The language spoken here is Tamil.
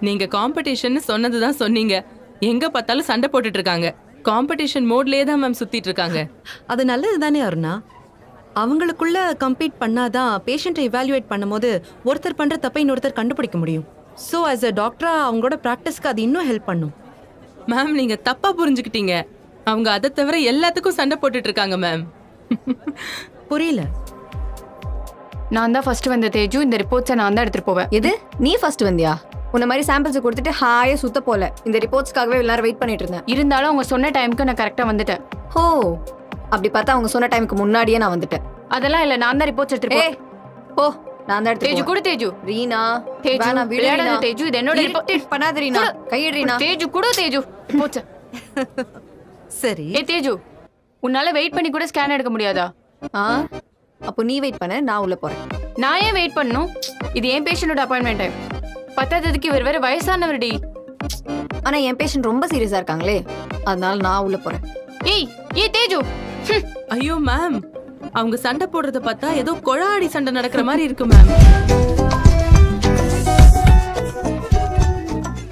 நீங்க காம்படிஷன் சொன்னதுதான் சொன்னீங்க எங்க பார்த்தாலும் சண்டை போட்டுட்டு இருக்காங்க காம்படிஷன் மோட்லயே தான் மேம் சுத்திட்டு இருக்காங்க அது நல்லது தானே அருணா அவங்களுக்குள்ள கம்பீட் பண்ணாதான் பேஷண்ட்டை இவாலுவேட் பண்ணும்போது ஒருத்தர் பண்ற தப்பை இன்னொருத்தர் கண்டுபிடிக்க முடியும் ஸோ ஆஸ் அ டாக்டரா அவங்களோட ப்ராக்டிஸ்க்கு அது இன்னும் ஹெல்ப் பண்ணும் மேம் நீங்க தப்பா புரிஞ்சுக்கிட்டீங்க அவங்க அதை தவிர எல்லாத்துக்கும் சண்டை போட்டுட்டு இருக்காங்க மேம் புரியல நான் தான் ஃபர்ஸ்ட் வந்த தேஜு இந்த ரிப்போர்ட்ஸை நான் தான் எடுத்துட்டு போவேன் எது நீ ஃபர்ஸ்ட் வந்தியா உன்ன மாதிரி சாம்பிள்ஸ் கொடுத்துட்டு ஹாயா சுத்த போல இந்த ரிப்போர்ட்ஸ்க்காகவே எல்லாரும் வெயிட் பண்ணிட்டு இருந்தேன் இருந்தாலும் அவங்க சொன்ன டைமுக்கு நான் கரெக்டா வந்துட்டேன் ஹோ அப்படி பார்த்தா அவங்க சொன்ன டைமுக்கு முன்னாடியே நான் வந்துட்டேன் அதெல்லாம் இல்ல நான் தான் ரிப்போர்ட்ஸ் எடுத்துட்டு ஏய் போவேன் போ நான் தான் எடுத்து தேஜு கூட தேஜு ரீனா தேஜு, வேணாம், விடு விளையாடாத ரீனா. தேஜு, இது என்னோட report. Irritate பண்ணாத ரீனா கையிடு ரீனா தேஜு கூட தேஜு போச்சு சரி ஏ தேஜு உன்னால வெயிட் பண்ணி கூட ஸ்கேன் எடுக்க முடியாதா ஆ அப்போ நீ வெயிட் பண்ண நான் உள்ள போறேன் நான் ஏன் வெயிட் பண்ணணும் இது என் பேஷண்டோட அப்பாயின்மெண்ட் டைம் பத்தாததுக்கு இவர் வேற வயசானவர்டி ஆனா என் பேஷண்ட் ரொம்ப சீரியஸா இருக்காங்களே அதனால நான் உள்ள போறேன் ஏய் ஏய் தேஜு ஹம். ஐயோ மேம் அவங்க சண்டை போடுறத பார்த்தா ஏதோ கொழாடி சண்டை நடக்கிற மாதிரி இருக்கு மேம்